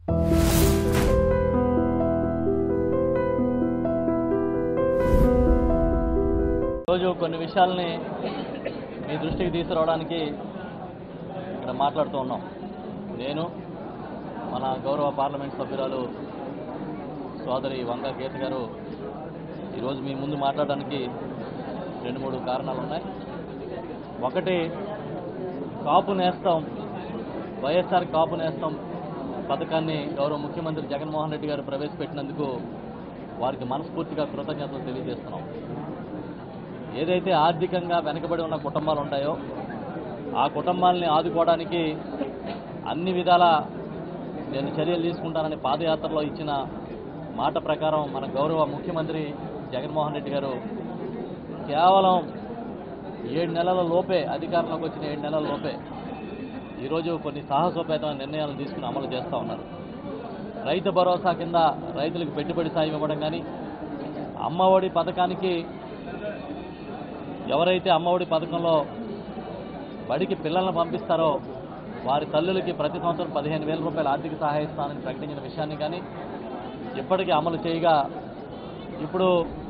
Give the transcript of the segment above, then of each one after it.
రోజు కొన్ని విషయాల్ని మీ దృష్టికి తీసుకురావడానికి ఇక్కడ మాట్లాడుతూ ఉన్నాం నేను మన గౌరవ పార్లమెంట్ సభ్యురాలు సోదరి వంగ గీత గారు ఈరోజు మీ ముందు మాట్లాడడానికి రెండు మూడు కారణాలు ఉన్నాయి ఒకటి కాపు నేస్తం వైఎస్ఆర్ కాపు నేస్తం పథకాన్ని గౌరవ ముఖ్యమంత్రి జగన్మోహన్ రెడ్డి గారు ప్రవేశపెట్టినందుకు వారికి మనస్ఫూర్తిగా కృతజ్ఞతలు తెలియజేస్తున్నాం ఏదైతే ఆర్థికంగా వెనకబడి ఉన్న కుటుంబాలు ఉంటాయో ఆ కుటుంబాలని ఆదుకోవడానికి అన్ని విధాల నేను చర్యలు తీసుకుంటానని పాదయాత్రలో ఇచ్చిన మాట ప్రకారం మన గౌరవ ముఖ్యమంత్రి జగన్మోహన్ రెడ్డి గారు కేవలం ఏడు నెలల లోపే అధికారంలోకి వచ్చిన ఏడు నెలల లోపే ఈరోజు కొన్ని సాహసోపేతమైన నిర్ణయాలు తీసుకుని అమలు చేస్తూ ఉన్నారు రైతు భరోసా కింద రైతులకు పెట్టుబడి సాయం ఇవ్వడం కానీ అమ్మఒడి పథకానికి ఎవరైతే అమ్మఒడి పథకంలో బడికి పిల్లలను పంపిస్తారో వారి తల్లులకి ప్రతి సంవత్సరం పదిహేను వేల రూపాయల ఆర్థిక సహాయ ఇస్తానని ప్రకటించిన విషయాన్ని కానీ ఇప్పటికీ అమలు చేయగా ఇప్పుడు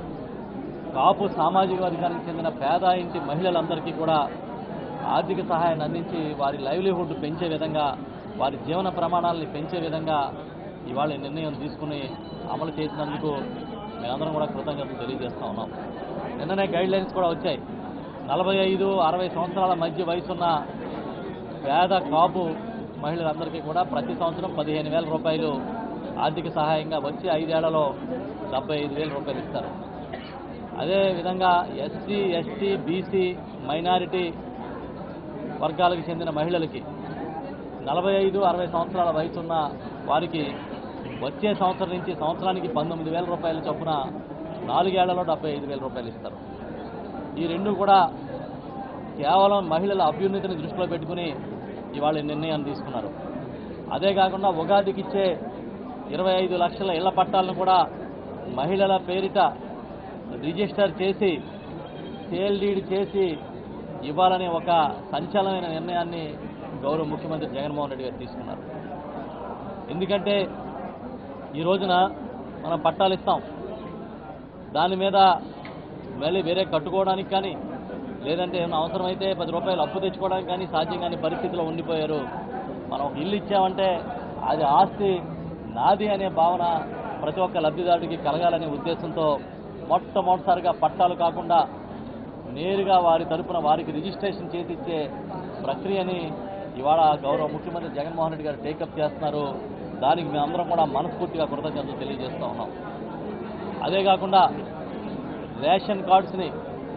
కాపు సామాజిక వర్గానికి చెందిన పేద ఇంటి మహిళలందరికీ కూడా ఆర్థిక సహాయాన్ని అందించి వారి లైవ్లీహుడ్ పెంచే విధంగా వారి జీవన ప్రమాణాలని పెంచే విధంగా ఇవాళ ఈ నిర్ణయం తీసుకుని అమలు చేసినందుకు మేమందరం కూడా కృతజ్ఞతలు తెలియజేస్తా ఉన్నాం నిన్ననే గైడ్ లైన్స్ కూడా వచ్చాయి నలభై ఐదు అరవై సంవత్సరాల మధ్య వయసున్న పేద కాపు మహిళలందరికీ కూడా ప్రతి సంవత్సరం పదిహేను వేల రూపాయలు ఆర్థిక సహాయంగా వచ్చి ఐదేళ్లలో డెబ్బై ఐదు వేల రూపాయలు ఇస్తారు అదేవిధంగా ఎస్సీ ఎస్టీ బీసీ మైనారిటీ వర్గాలకు చెందిన మహిళలకి నలభై ఐదు అరవై సంవత్సరాల వయసున్న వారికి వచ్చే సంవత్సరం నుంచి సంవత్సరానికి పంతొమ్మిది వేల రూపాయల చొప్పున నాలుగేళ్లలో డెబ్బై ఐదు వేల రూపాయలు ఇస్తారు ఈ రెండు కూడా కేవలం మహిళల అభ్యున్నతిని దృష్టిలో పెట్టుకుని ఇవాళ ఈ నిర్ణయాన్ని తీసుకున్నారు అదే కాకుండా ఉగాదికి ఇచ్చే ఇరవై ఐదు లక్షల ఇళ్ల పట్టాలను కూడా మహిళల పేరిట రిజిస్టర్ చేసి సేల్ డీడ్ చేసి ఇవ్వాలనే ఒక సంచలనమైన నిర్ణయాన్ని గౌరవ ముఖ్యమంత్రి జగన్మోహన్ రెడ్డి గారు తీసుకున్నారు ఎందుకంటే ఈ రోజున మనం పట్టాలు ఇస్తాం దాని మీద మళ్ళీ వేరే కట్టుకోవడానికి కానీ లేదంటే ఏమైనా అవసరమైతే పది రూపాయలు అప్పు తెచ్చుకోవడానికి కానీ సాధ్యం కాని పరిస్థితిలో ఉండిపోయారు మనం ఒక ఇల్లు ఇచ్చామంటే అది ఆస్తి నాది అనే భావన ప్రతి ఒక్క లబ్ధిదారుడికి కలగాలనే ఉద్దేశంతో మొట్టమొదటిసారిగా పట్టాలు కాకుండా నేరుగా వారి తరపున వారికి రిజిస్ట్రేషన్ చేసి ఇచ్చే ప్రక్రియని ఇవాళ గౌరవ ముఖ్యమంత్రి జగన్మోహన్ రెడ్డి గారు టేకప్ చేస్తున్నారు దానికి మేమందరం కూడా మనస్ఫూర్తిగా కృతజ్ఞతలు తెలియజేస్తూ ఉన్నాం అదే కాకుండా రేషన్ కార్డ్స్ని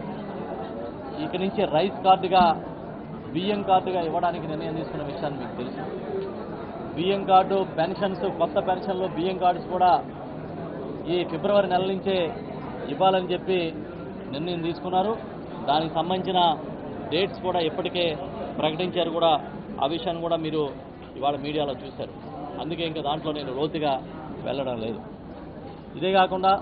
ఇక నుంచి రైస్ కార్డుగా బియ్యం కార్డుగా ఇవ్వడానికి నిర్ణయం తీసుకున్న విషయాన్ని మీకు తెలుసు బియ్యం కార్డు పెన్షన్స్ కొత్త పెన్షన్లు బియ్యం కార్డ్స్ కూడా ఈ ఫిబ్రవరి నెల నుంచే ఇవ్వాలని చెప్పి నిర్ణయం తీసుకున్నారు దానికి సంబంధించిన డేట్స్ కూడా ఇప్పటికే ప్రకటించారు కూడా ఆ విషయాన్ని కూడా మీరు ఇవాళ మీడియాలో చూశారు అందుకే ఇంకా దాంట్లో నేను లోతుగా వెళ్ళడం లేదు ఇదే కాకుండా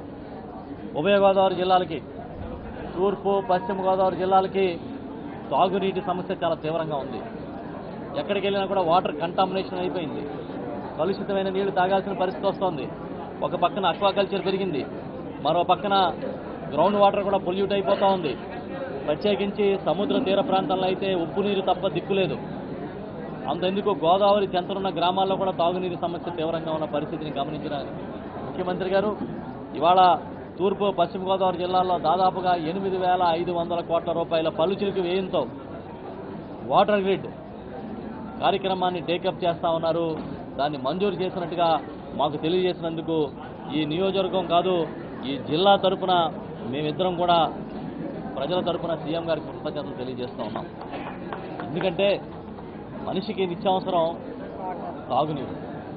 ఉభయ గోదావరి జిల్లాలకి తూర్పు పశ్చిమ గోదావరి జిల్లాలకి తాగునీటి సమస్య చాలా తీవ్రంగా ఉంది ఎక్కడికి వెళ్ళినా కూడా వాటర్ కంటామినేషన్ అయిపోయింది కలుషితమైన నీళ్లు తాగాల్సిన పరిస్థితి వస్తోంది ఒక పక్కన అక్వాకల్చర్ పెరిగింది మరో పక్కన గ్రౌండ్ వాటర్ కూడా పొల్యూట్ అయిపోతూ ఉంది ప్రత్యేకించి సముద్ర తీర ప్రాంతాల్లో అయితే ఉప్పు నీరు తప్ప దిక్కులేదు అంతెందుకు గోదావరి చెంతనున్న గ్రామాల్లో కూడా తాగునీరు సమస్య తీవ్రంగా ఉన్న పరిస్థితిని గమనించిన ముఖ్యమంత్రి గారు ఇవాళ తూర్పు పశ్చిమ గోదావరి జిల్లాల్లో దాదాపుగా ఎనిమిది వేల ఐదు వందల కోట్ల రూపాయల పలుచులకు వ్యయంతో వాటర్ గ్రిడ్ కార్యక్రమాన్ని టేకప్ చేస్తా ఉన్నారు దాన్ని మంజూరు చేసినట్టుగా మాకు తెలియజేసినందుకు ఈ నియోజకవర్గం కాదు ఈ జిల్లా తరపున మేమిద్దరం కూడా ప్రజల తరపున సీఎం గారికి కృతజ్ఞతలు తెలియజేస్తూ ఉన్నాం ఎందుకంటే మనిషికి నిత్యావసరం తాగునీరు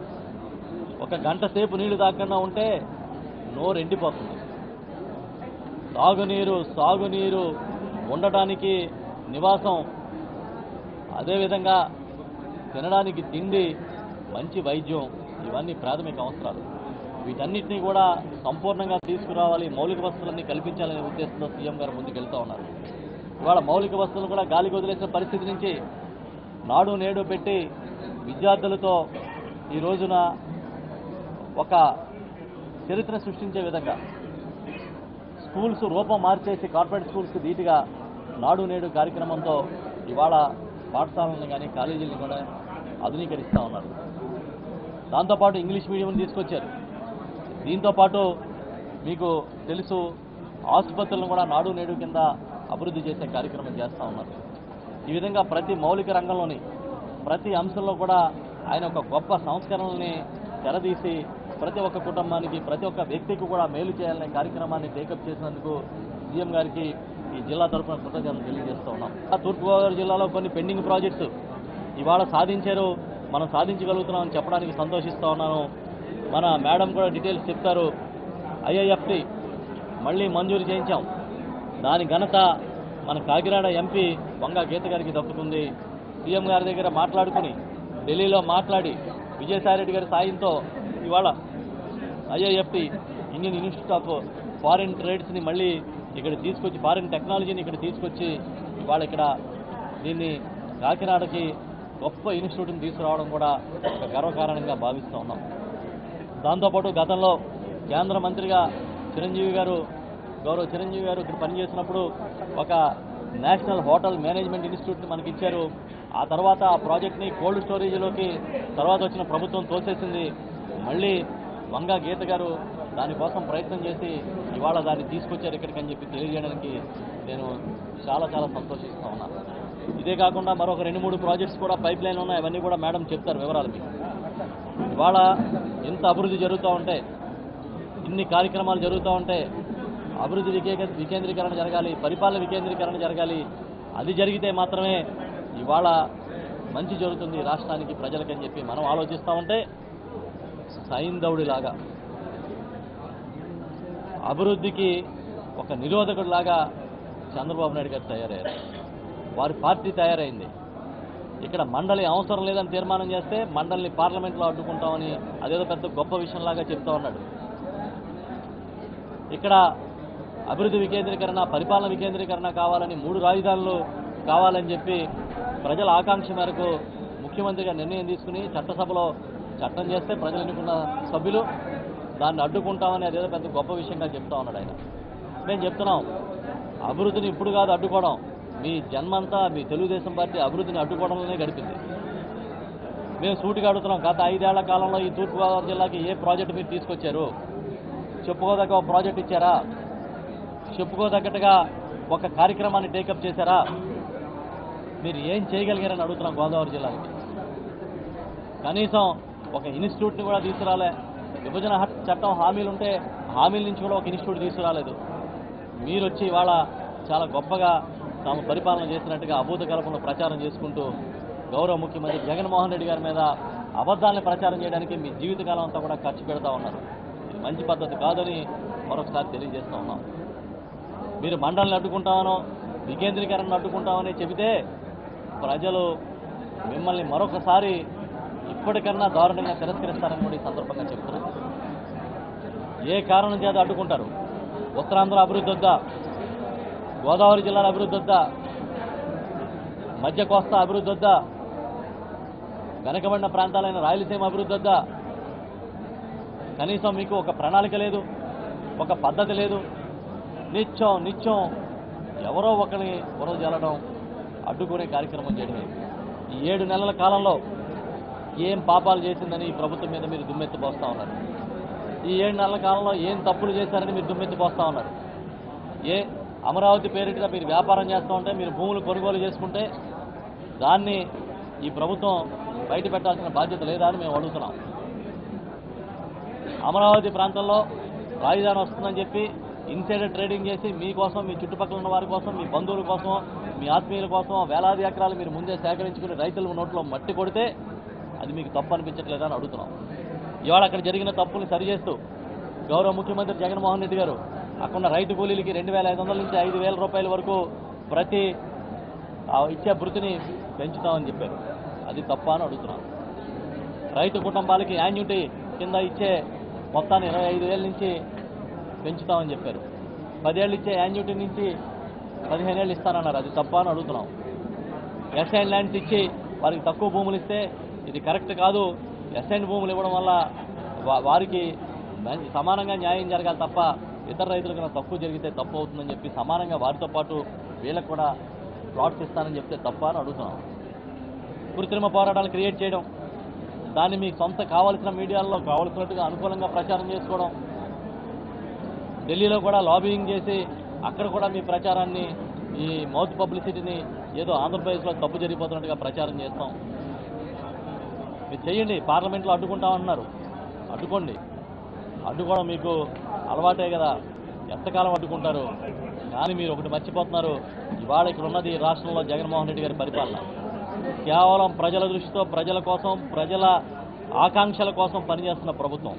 ఒక గంట సేపు నీళ్లు తాగకుండా ఉంటే నోరు ఎండిపోతుంది తాగునీరు సాగునీరు ఉండటానికి నివాసం అదేవిధంగా తినడానికి తిండి మంచి వైద్యం ఇవన్నీ ప్రాథమిక అవసరాలు వీటన్నిటినీ కూడా సంపూర్ణంగా తీసుకురావాలి మౌలిక వసతులన్నీ కల్పించాలనే ఉద్దేశంతో సీఎం గారు ముందుకెళ్తా ఉన్నారు ఇవాళ మౌలిక వసతులను కూడా గాలికి వదిలేసిన పరిస్థితి నుంచి నాడు నేడు పెట్టి విద్యార్థులతో ఈ రోజున ఒక చరిత్ర సృష్టించే విధంగా స్కూల్స్ రూపం మార్చేసి కార్పొరేట్ స్కూల్స్కి ధీటుగా నాడు నేడు కార్యక్రమంతో ఇవాళ పాఠశాలను కానీ కాలేజీలను కూడా ఆధునీకరిస్తూ ఉన్నారు దాంతోపాటు ఇంగ్లీష్ మీడియం తీసుకొచ్చారు దీంతోపాటు మీకు తెలుసు ఆసుపత్రులను కూడా నాడు నేడు కింద అభివృద్ధి చేసే కార్యక్రమం చేస్తూ ఉన్నారు ఈ విధంగా ప్రతి మౌలిక రంగంలోని ప్రతి అంశంలో కూడా ఆయన ఒక గొప్ప సంస్కరణల్ని తెరదీసి ప్రతి ఒక్క కుటుంబానికి ప్రతి ఒక్క వ్యక్తికి కూడా మేలు చేయాలనే కార్యక్రమాన్ని టేకప్ చేసినందుకు సీఎం గారికి ఈ జిల్లా తరఫున కృతజ్ఞతలు తెలియజేస్తూ ఉన్నాం ఆ తూర్పుగోదావరి జిల్లాలో కొన్ని పెండింగ్ ప్రాజెక్ట్స్ ఇవాళ సాధించారు మనం సాధించగలుగుతున్నామని చెప్పడానికి సంతోషిస్తూ ఉన్నాను మన మేడం కూడా డీటెయిల్స్ చెప్తారు ఐఐఎఫ్టి మళ్ళీ మంజూరు చేయించాం దాని ఘనత మన కాకినాడ ఎంపీ వంగ గీత గారికి దక్కుతుంది సీఎం గారి దగ్గర మాట్లాడుకుని ఢిల్లీలో మాట్లాడి విజయసాయిరెడ్డి గారి సాయంతో ఇవాళ IIFT Indian institute of foreign ట్రేడ్స్ని మళ్ళీ ఇక్కడ తీసుకొచ్చి ఫారిన్ టెక్నాలజీని ఇక్కడ తీసుకొచ్చి ఇవాళ ఇక్కడ దీన్ని కాకినాడకి గొప్ప ఇన్స్టిట్యూట్ని తీసుకురావడం కూడా ఒక గర్వకారణంగా భావిస్తూ ఉన్నాం దాంతోపాటు గతంలో కేంద్ర మంత్రిగా చిరంజీవి గారు గౌరవ చిరంజీవి గారు ఇక్కడ పనిచేసినప్పుడు ఒక నేషనల్ హోటల్ మేనేజ్మెంట్ ఇన్స్టిట్యూట్ని మనకి ఇచ్చారు ఆ తర్వాత ఆ ప్రాజెక్ట్ని కోల్డ్ స్టోరేజ్లోకి తర్వాత వచ్చిన ప్రభుత్వం తోసేసింది మళ్ళీ వంగ గీత గారు దానికోసం ప్రయత్నం చేసి ఇవాళ దాన్ని తీసుకొచ్చారు ఇక్కడికి అని చెప్పి తెలియజేయడానికి నేను చాలా చాలా సంతోషిస్తూ ఉన్నాను ఇదే కాకుండా మరొక రెండు మూడు ప్రాజెక్ట్స్ కూడా పైప్ లైన్ ఉన్నాయి అవన్నీ కూడా మేడం చెప్తారు వివరాలు మీకు ఇవాళ ఇంత అభివృద్ధి జరుగుతూ ఉంటే ఇన్ని కార్యక్రమాలు జరుగుతూ ఉంటే అభివృద్ధి వికేక వికేంద్రీకరణ జరగాలి పరిపాలన వికేంద్రీకరణ జరగాలి అది జరిగితే మాత్రమే ఇవాళ మంచి జరుగుతుంది రాష్ట్రానికి ప్రజలకని చెప్పి మనం ఆలోచిస్తూ ఉంటే సైంధవుడిలాగా అభివృద్ధికి ఒక నిరోధకుడిలాగా చంద్రబాబు నాయుడు గారు తయారయ్యారు వారి పార్టీ తయారైంది ఇక్కడ మండలి అవసరం లేదని తీర్మానం చేస్తే మండలిని పార్లమెంట్లో అడ్డుకుంటామని అదేదో పెద్ద గొప్ప విషయంలాగా చెప్తా ఉన్నాడు ఇక్కడ అభివృద్ధి వికేంద్రీకరణ పరిపాలన వికేంద్రీకరణ కావాలని మూడు రాజధానులు కావాలని చెప్పి ప్రజల ఆకాంక్ష మేరకు ముఖ్యమంత్రిగా నిర్ణయం తీసుకుని చట్టసభలో చట్టం చేస్తే ప్రజలు ఎన్నుకున్న సభ్యులు దాన్ని అడ్డుకుంటామని అదేదో పెద్ద గొప్ప విషయంగా చెప్తా ఉన్నాడు ఆయన మేము చెప్తున్నాం అభివృద్ధిని ఇప్పుడు కాదు అడ్డుకోవడం మీ జన్మంతా మీ తెలుగుదేశం పార్టీ అభివృద్ధిని అడ్డుకోవడంలోనే గడిపింది మేము సూటిగా అడుగుతున్నాం గత ఐదేళ్ల కాలంలో ఈ తూర్పుగోదావరి జిల్లాకి ఏ ప్రాజెక్టు మీరు తీసుకొచ్చారు చెప్పుకోదగ్గ ఒక ప్రాజెక్ట్ ఇచ్చారా చెప్పుకోదగ్గట్టుగా ఒక కార్యక్రమాన్ని టేకప్ చేశారా మీరు ఏం చేయగలిగారని అడుగుతున్నాం గోదావరి జిల్లాకి కనీసం ఒక ఇన్స్టిట్యూట్ని కూడా తీసుకురాలే విభజన హక్ చట్టం హామీలు ఉంటే హామీల నుంచి కూడా ఒక ఇన్స్టిట్యూట్ తీసుకురాలేదు మీరు వచ్చి ఇవాళ చాలా గొప్పగా తాము పరిపాలన చేసినట్టుగా అభూత కల్పన ప్రచారం చేసుకుంటూ గౌరవ ముఖ్యమంత్రి జగన్మోహన్ రెడ్డి గారి మీద అబద్ధాలను ప్రచారం చేయడానికి మీ జీవితకాలం అంతా కూడా ఖర్చు పెడతా ఉన్నారు ఇది మంచి పద్ధతి కాదని మరొకసారి తెలియజేస్తా ఉన్నాం మీరు మండలిని అడ్డుకుంటామనో వికేంద్రీకరణను అడ్డుకుంటామని చెబితే ప్రజలు మిమ్మల్ని మరొకసారి ఇప్పటికన్నా దారుణంగా తిరస్కరిస్తారని కూడా ఈ సందర్భంగా చెప్తున్నాను ఏ కారణం చేత అడ్డుకుంటారు ఉత్తరాంధ్ర అభివృద్ధి వద్దా గోదావరి జిల్లాల అభివృద్ధి వద్దా మధ్య కోస్తా అభివృద్ధి వద్దా వెనకబడిన ప్రాంతాలైన రాయలసీమ అభివృద్ధి వద్దా కనీసం మీకు ఒక ప్రణాళిక లేదు ఒక పద్ధతి లేదు నిత్యం నిత్యం ఎవరో ఒకరిని బురద జల్లడం అడ్డుకునే కార్యక్రమం చేయడమే ఈ ఏడు నెలల కాలంలో ఏం పాపాలు చేసిందని ఈ ప్రభుత్వం మీద మీరు దుమ్మెత్తిపోస్తా ఉన్నారు ఈ ఏడు నెలల కాలంలో ఏం తప్పులు చేశారని మీరు దుమ్మెత్తిపోస్తా ఉన్నారు ఏ అమరావతి పేరిట మీరు వ్యాపారం చేస్తూ ఉంటే మీరు భూములు కొనుగోలు చేసుకుంటే దాన్ని ఈ ప్రభుత్వం బయట పెట్టాల్సిన బాధ్యత లేదా అని మేము అడుగుతున్నాం అమరావతి ప్రాంతంలో రాజధాని వస్తుందని చెప్పి ఇన్సైడర్ ట్రేడింగ్ చేసి మీకోసం మీ చుట్టుపక్కల ఉన్న వారి కోసం మీ బంధువుల కోసం మీ ఆత్మీయుల కోసం వేలాది ఎకరాలు మీరు ముందే సేకరించుకుని రైతుల నోట్లో మట్టి కొడితే అది మీకు తప్పు అనిపించట్లేదా అని అడుగుతున్నాం ఇవాళ అక్కడ జరిగిన తప్పుని సరిచేస్తూ గౌరవ ముఖ్యమంత్రి జగన్మోహన్ రెడ్డి గారు అక్కడ రైతు కూలీలకి రెండు వేల ఐదు వందల నుంచి ఐదు వేల రూపాయల వరకు ప్రతి ఆ ఇచ్చే భృతిని పెంచుతామని చెప్పారు అది తప్ప అని అడుగుతున్నాం రైతు కుటుంబాలకి యాన్యుటీ కింద ఇచ్చే మొత్తాన్ని ఇరవై ఐదు వేల నుంచి పెంచుతామని చెప్పారు పదేళ్ళు ఇచ్చే యాన్యుటీ నుంచి పదిహేను ఏళ్ళు ఇస్తానన్నారు అది తప్ప అని అడుగుతున్నాం ఎస్ఐన్ ల్యాండ్స్ ఇచ్చి వారికి తక్కువ భూములు ఇస్తే ఇది కరెక్ట్ కాదు ఎస్ఎండ్ భూములు ఇవ్వడం వల్ల వా- వారికి మంచి సమానంగా న్యాయం జరగాలి తప్ప ఇతర రైతుల కన్నా తక్కువ జరిగితే తప్పు అవుతుందని చెప్పి సమానంగా వారితో పాటు వీళ్ళకు కూడా ప్లాట్స్ ఇస్తానని చెప్తే తప్ప అని అడుగుతున్నాం కృత్రిమ పోరాటాలు క్రియేట్ చేయడం దాన్ని మీకు సొంత కావాల్సిన మీడియాల్లో కావాల్సినట్టుగా అనుకూలంగా ప్రచారం చేసుకోవడం ఢిల్లీలో కూడా లాబింగ్ చేసి అక్కడ కూడా మీ ప్రచారాన్ని ఈ మౌత్ పబ్లిసిటీని ఏదో ఆంధ్రప్రదేశ్లో తప్పు జరిగిపోతున్నట్టుగా ప్రచారం చేస్తాం మీరు చెయ్యండి పార్లమెంట్లో అడ్డుకుంటామన్నారు అడ్డుకోండి అడ్డుకోవడం మీకు అలవాటే కదా ఎంతకాలం అడ్డుకుంటారు కానీ మీరు ఒకటి మర్చిపోతున్నారు ఇవాళ ఇక్కడ ఉన్నది ఈ రాష్ట్రంలో జగన్మోహన్ రెడ్డి గారి పరిపాలన కేవలం ప్రజల దృష్టితో ప్రజల కోసం ప్రజల ఆకాంక్షల కోసం పనిచేస్తున్న ప్రభుత్వం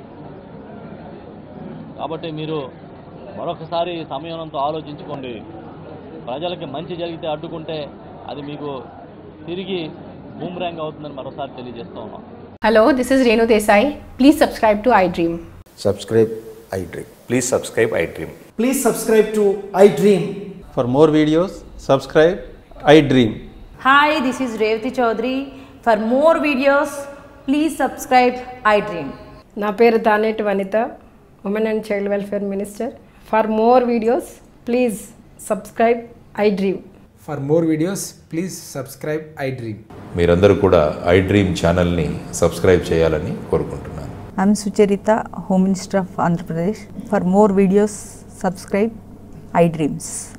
కాబట్టి మీరు మరొకసారి సమయంతో ఆలోచించుకోండి ప్రజలకి మంచి జరిగితే అడ్డుకుంటే అది మీకు తిరిగి బూమ్రాంగ్ అవుతుందని మరోసారి తెలియజేస్తూ ఉన్నాం Hello, this is Renu Desai. Please subscribe to iDream. subscribe iDream. Please subscribe iDream. Please subscribe to iDream. For more videos, subscribe iDream. Hi, this is Revati Chaudhary. For more videos, please subscribe iDream. నా పేరు Daneti Vanitha women and child welfare minister for more videos please subscribe iDream For more videos, please subscribe iDream. మీరందరూ కూడా iDream ఛానల్ని subscribe చేయాలని కోరుకుంటున్నాను I'm Sucharita, Home Minister of Andhra Pradesh. For more videos, subscribe iDreams.